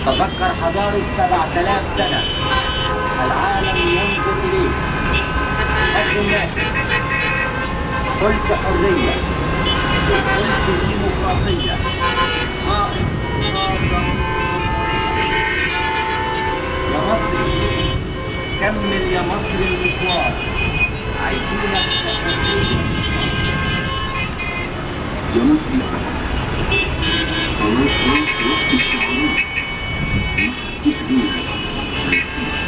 تفكر حضارة 7000 سنة العالم ينظر إليك أخي الناس قلت حرية قلت ديمقراطية قائد يا مصر كمل يا مصر المشوار عايزينك تحرير يا مصري خلاص خلاص وقت الشعارات تحرير